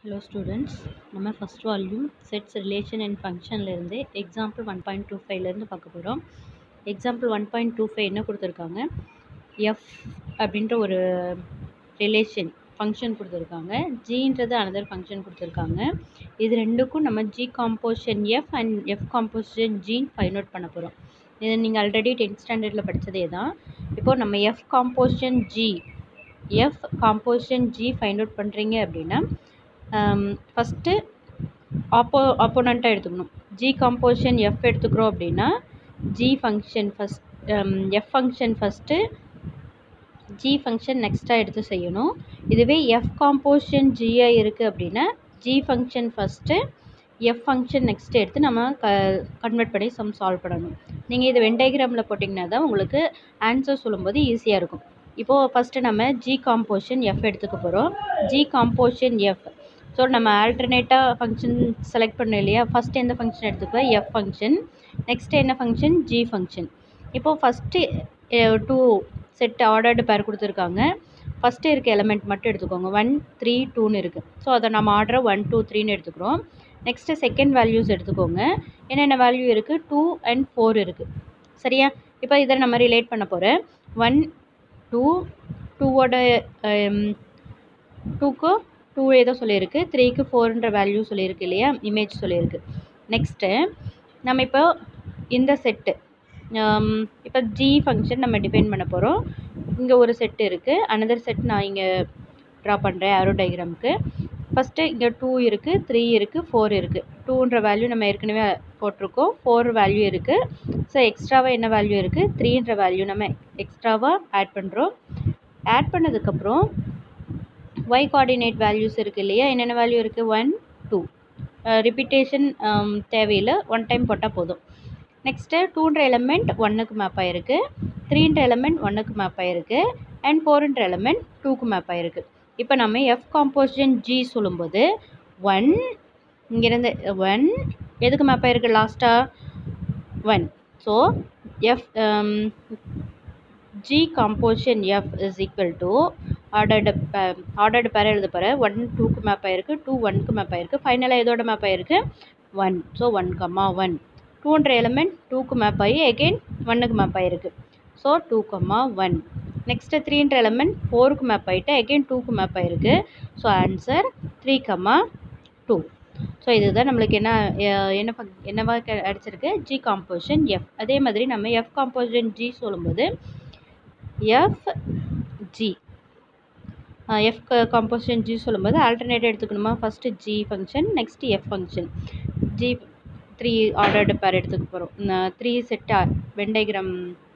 hello students நம்ம first volume sets relation and ஃபங்க்ஷன்லேருந்து example one point two ஃபைவ்லேருந்து பார்க்க போகிறோம் example one point two five என்ன கொடுத்துருக்காங்க எஃப் அப்படின்ற ஒரு ரிலேஷன் ஃபங்க்ஷன் கொடுத்துருக்காங்க ஜின்றது அனதர் ஃபங்க்ஷன் கொடுத்துருக்காங்க இது ரெண்டுக்கும் நம்ம G composition F and F composition ஜின் ஃபைண்ட் அவுட் பண்ண போகிறோம் இதை நீங்கள் ஆல்ரெடி டென்த் ஸ்டாண்டர்டில் படித்ததே தான் இப்போது நம்ம F composition G F composition G find out பண்ணுறீங்க அப்படின்னா ஃபஸ்ட்டு ஆப்போ ஆப்போனண்ட்டாக எடுத்துக்கணும் ஜி காம்போசிஷன் எஃப் எடுத்துக்கிறோம் அப்படின்னா G function first F function first G function நெக்ஸ்ட்டாக எடுத்து செய்யணும் இதுவே எஃப் காம்போசிஷன் ஜியாக இருக்குது அப்படின்னா G function first F function next எடுத்து நம்ம க கன்வெர்ட் பண்ணி சம் சால்வ் பண்ணணும் நீங்கள் இது வெண்டைகிராமில் போட்டிங்கன்னா தான் உங்களுக்கு ஆன்சர் சொல்லும்போது ஈஸியாக இருக்கும் இப்போது ஃபஸ்ட்டு நம்ம ஜி காம்போசிஷன் எஃப் எடுத்துக்க போகிறோம் ஜி காம்போசிஷன் எஃப் ஸோ நம்ம ஆல்டர்னேட்டாக ஃபங்க்ஷன் செலக்ட் பண்ணோம் இல்லையா ஃபஸ்ட்டு எந்த ஃபங்க்ஷன் எடுத்துக்குவோம் எஃப் ஃபங்க்ஷன் நெக்ஸ்ட்டு என்ன ஃபங்க்ஷன் ஜி ஃபங்க்ஷன் இப்போது first two set ordered pair கொடுத்துருக்காங்க ஃபஸ்ட்டு இருக்க எலமெண்ட் மட்டும் எடுத்துக்கோங்க ஒன் த்ரீ டூன்னு இருக்குது ஸோ அதை நம்ம ஆர்டரை ஒன் டூ த்ரீன்னு எடுத்துக்கிறோம் நெக்ஸ்ட்டு செகண்ட் வேல்யூஸ் எடுத்துக்கோங்க என்னென்ன வேல்யூ இருக்குது டூ அண்ட் ஃபோர் இருக்குது சரியா இப்போ இதை நம்ம ரிலேட் பண்ண போகிறேன் ஒன் டூ டூவோட டூக்கு டூ ஏதோ சொல்லியிருக்கு த்ரீக்கு ஃபோர்ன்ற வேல்யூ சொல்லியிருக்கு இல்லையா இமேஜ் சொல்லியிருக்கு நெக்ஸ்ட்டு நம்ம இப்போ இந்த செட்டு இப்போ ஜி ஃபங்க்ஷன் நம்ம டிஃபைன் பண்ண போகிறோம் இங்கே ஒரு செட்டு இருக்குது அனதர் செட் நான் இங்கே ட்ரா பண்ணுறேன் ஆரோ டயக்ராமுக்கு ஃபஸ்ட்டு இங்கே டூ இருக்குது த்ரீ இருக்குது ஃபோர் இருக்குது டூன்ற வேல்யூ நம்ம ஏற்கனவே போட்டிருக்கோம் ஃபோர் வேல்யூ இருக்குது ஸோ எக்ஸ்ட்ராவாக என்ன வேல்யூ இருக்குது த்ரீன்ற வேல்யூ நம்ம எக்ஸ்ட்ராவாக ஆட் பண்ணுறோம் ஆட் பண்ணதுக்கப்புறம் ஒய் கோஆர்டினேட் வேல்யூஸ் இருக்குது இல்லையா என்னென்ன வேல்யூ இருக்குது ஒன் டூ ரிப்பீட்டேஷன் தேவையில்லை ஒன் டைம் போட்டால் போதும் நெக்ஸ்ட்டு டூன்ற எலமெண்ட் ஒன்னுக்கு மேப் ஆகிருக்கு த்ரீன்ற எலமெண்ட் ஒன்னுக்கு மேப் ஆகிருக்கு அண்ட் ஃபோர்ன்ற எலமெண்ட் டூக்கு மேப் ஆகிருக்கு இப்போ நம்ம எஃப் காம்போசிஷன் ஜி சொல்லும்போது ஒன் இங்கேருந்து ஒன் எதுக்கு மேப் ஆகிருக்கு லாஸ்ட்டாக one so F G composition F is equal to ordered ordered pair எழுத போகிற ஒன் டூக்கு மேப் ஆகிருக்கு டூ ஒன்க்கு மேப் ஆகிருக்கு ஃபைனலாக எதோட மேப் ஆகிருக்கு one so one comma one டூன்ற எலமெண்ட் டூக்கு மேப் ஆகி எகெயின் ஒன்னுக்கு மேப் ஆகிருக்கு so two comma one next த்ரீன்ற எலமெண்ட் ஃபோருக்கு மேப் ஆகிட்டு எகெயின் டூக்கு மேப் ஆகிருக்கு so answer three comma two so இதுதான் நம்மளுக்கு என்ன என்ன என்னவா அடிச்சிருக்கு ஜி காம்போசிஷன் எஃப் அதே மாதிரி நம்ம எஃப் காம்போசிஷன் ஜி சொல்லும்போது F G F composition G சொல்லும்போது ஆல்டர்னேட் எடுத்துக்கணுமா first G function next F function G three ordered pair எடுத்துக்க போகிறோம் த்ரீ செட்டாக வென் டயக்ராம்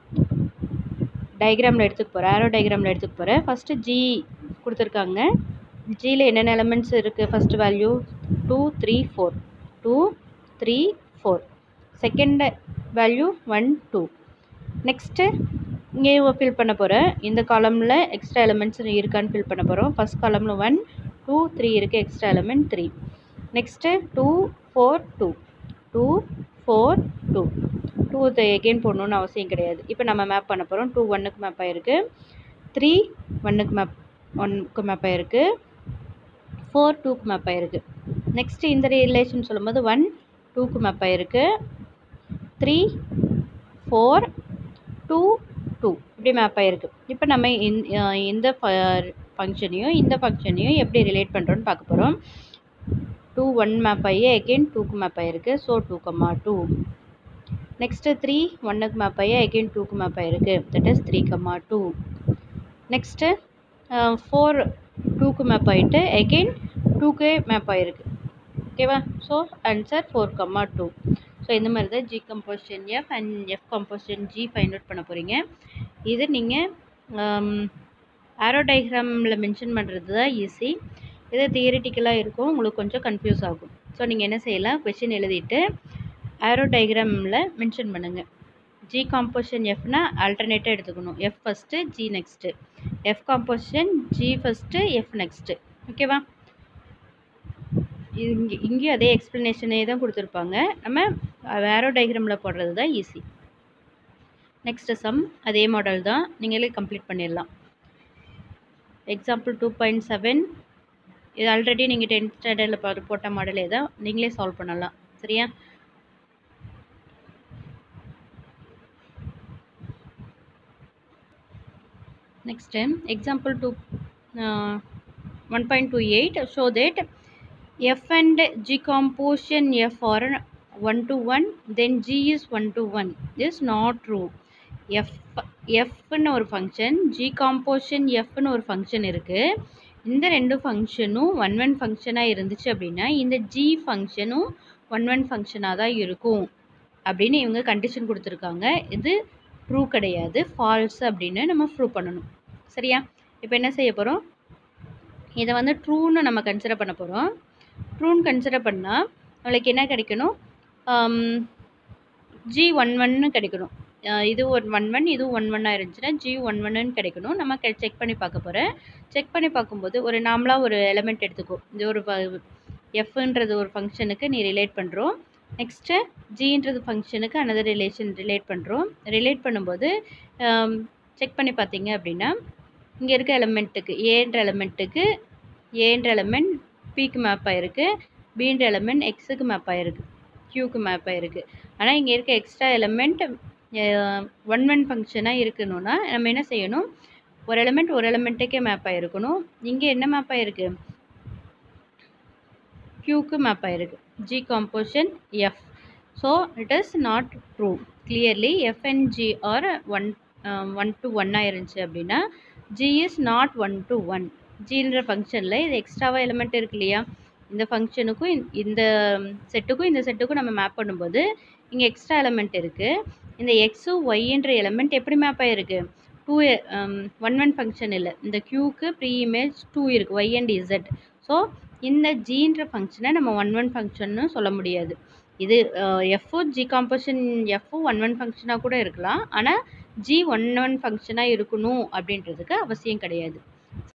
டயக்ராமில் எடுத்துக்க போகிறேன் ஆரோ டயக்ராமில் எடுத்துக்க போகிறேன் ஃபஸ்ட்டு ஜி கொடுத்துருக்காங்க ஜியில் என்னென்ன எலமெண்ட்ஸ் இருக்குது first value two three four two three four second value one two next இங்கே ஃபில் பண்ண போகிறேன் இந்த காலமில் எக்ஸ்ட்ரா எலமெண்ட்ஸ் இருக்கான்னு ஃபில் பண்ண போகிறோம் ஃபஸ்ட் காலமில் ஒன் டூ த்ரீ இருக்குது extra element three next two four two two four two two again போடணுன்னு அவசியம் கிடையாது இப்போ நம்ம மேப் பண்ண போகிறோம் டூ ஒன்னுக்கு மேப் ஆகிருக்கு த்ரீ ஒன்னுக்கு மேப் ஒன்னுக்கு மேப் ஆகிருக்கு ஃபோர் டூக்கு மேப் ஆகிருக்கு நெக்ஸ்ட்டு இந்த ரிலேஷன் சொல்லும்போது ஒன் டூக்கு மேப் ஆகிருக்கு த்ரீ ஃபோர் டூ டூ இப்படி மேப் ஆகிருக்கு இப்போ நம்ம இந்த ஃபங்க்ஷனையும் இந்த ஃபங்க்ஷனையும் எப்படி ரிலேட் பண்ணுறோன்னு பார்க்க போகிறோம் டூ ஒன் மேப் ஆகி அகெயின் டூக்கு மேப் ஆகிருக்கு so two comma two next three ஒன்னுக்கு மேப் ஆகி அகெயின் டூக்கு மேப் ஆகிருக்கு that is three comma two next four டூக்கு மேப் ஆகிட்டு அகெயின் டூக்கு மேப் ஆகிருக்கு ஓகேவா so answer four comma two so இந்த மாதிரி தான் G composition F and F composition G find out பண்ண போகிறீங்க இது நீங்கள் ஆரோ டயக்ராமில் மென்ஷன் பண்ணுறது தான் ஈஸி இது தியரிட்டிக்கலாக இருக்கும் உங்களுக்கு கொஞ்சம் கன்ஃபியூஸ் ஆகும் ஸோ நீங்கள் என்ன செய்யலாம் கொஷின் எழுதிட்டு ஆரோ டயக்ராமில் மென்ஷன் பண்ணுங்கள் ஜி காம்போசிஷன் எஃப்னா ஆல்டர்னேட்டாக எடுத்துக்கணும் F first G next F composition G first F next ஓகேவா இங்கே இங்கேயும் அதே எக்ஸ்ப்ளனேஷனே தான் கொடுத்துருப்பாங்க நம்ம ஆரோ டயக்ராமில் போடுறது தான் ஈஸி நெக்ஸ்ட்டு சம் அதே மாடல் தான் நீங்களே கம்ப்ளீட் பண்ணிடலாம் எக்ஸாம்பிள் டூ பாயிண்ட் செவன் இது ஆல்ரெடி நீங்கள் டென்த் ஸ்டாண்டர்டில் போட்ட மாடலே தான் நீங்களே சால்வ் பண்ணலாம் சரியா next um, example 2 uh, 1.28 show that f and g composition f are 1 to 1 then g is 1 to 1 is not true f fன்னு ஒரு ஃபங்க்ஷன் g composition fன்னு ஒரு ஃபங்க்ஷன் இருக்குது இந்த ரெண்டு ஃபங்க்ஷனும் ஒன் ஒன் ஃபங்க்ஷனாக இருந்துச்சு அப்படின்னா இந்த g ஃபங்க்ஷனும் ஒன் ஒன் ஃபங்க்ஷனாக தான் இருக்கும் அப்படின்னு இவங்க கண்டிஷன் கொடுத்துருக்காங்க இது ட்ரூ கிடையாது ஃபால்ஸ் அப்படின்னு நம்ம ப்ரூவ் பண்ணணும் சரியா இப்போ என்ன செய்ய போகிறோம் இதை வந்து ட்ரூன்னு நம்ம கன்சிடர் பண்ண போகிறோம் ட்ரூன்னு கன்சிடர் பண்ணால் நம்மளுக்கு என்ன கிடைக்கணும் ஜி ஒன் ஒன்னு கிடைக்கணும் அஹ் இது ஒரு ஒன் ஒன் இது ஒன் ஒன்னாக இருந்துச்சுன்னா ஜி ஒன் ஒன்னு கிடைக்கணும் நம்ம செக் பண்ணி பார்க்க போகிறேன் செக் பண்ணி பார்க்கும்போது ஒரு நாமளாக ஒரு எலமெண்ட் எடுத்துக்கோ இது ஒரு எஃப்ன்றது ஒரு ஃபங்க்ஷனுக்கு நீ ரிலேட் பண்ணுறோம் நெக்ஸ்ட்டு ஜின்றது ஃபங்க்ஷனுக்கு another ரிலேஷன் ரிலேட் பண்ணுறோம் ரிலேட் பண்ணும்போது செக் பண்ணி பார்த்தீங்க அப்படின்னா இங்கே இருக்க எலமெண்ட்டுக்கு ஏன்ற எலமெண்ட்டுக்கு ஏன்ற எலமெண்ட் பிக்கு மேப் ஆகிருக்கு பீன்ற எலமெண்ட் எக்ஸுக்கு மேப் ஆகிருக்கு க்யூக்கு மேப் ஆகிருக்கு ஆனால் இங்கே இருக்க எக்ஸ்ட்ரா எலமெண்ட் ஒன் ஒன் ஃபங்க்ஷனாக இருக்கணும்னா நம்ம என்ன செய்யணும் ஒரு எலமெண்ட் ஒரு எலமெண்ட்டுக்கே மேப் ஆகிருக்கணும் இங்கே என்ன மேப் ஆகிருக்கு க்யூக்கு மேப் ஆகிருக்கு G composition F so it is not true clearly F and G are one one to ஒன்னாக இருந்துச்சு அப்படின்னா G is not one to one ஜின்ற ஃபங்க்ஷனில் இது எக்ஸ்ட்ராவாக எலிமெண்ட் இருக்கு இல்லையா இந்த ஃபங்க்ஷனுக்கும் இந்த செட்டுக்கும் இந்த செட்டுக்கும் நம்ம மேப் பண்ணும்போது இங்கே எக்ஸ்ட்ரா எலமெண்ட் இருக்குது இந்த எக்ஸு ஒய்ன்ற எலமெண்ட் எப்படி மேப் ஆகிருக்கு டூ ஒன் ஒன் ஃபங்க்ஷன் இல்லை இந்த க்யூக்கு ப்ரீ இமேஜ் டூ இருக்குது ஒய் அண்ட் இசட் ஸோ இந்த ஜின்ற ஃபங்க்ஷனை நம்ம ஒன் ஒன் ஃபங்க்ஷன்னு சொல்ல முடியாது இது F o G composition F o one one ஃபங்க்ஷனாக கூட இருக்கலாம் ஆனால் ஜி ஒன் ஒன் ஃபங்க்ஷனாக இருக்கணும் அப்படின்றதுக்கு அவசியம் கிடையாது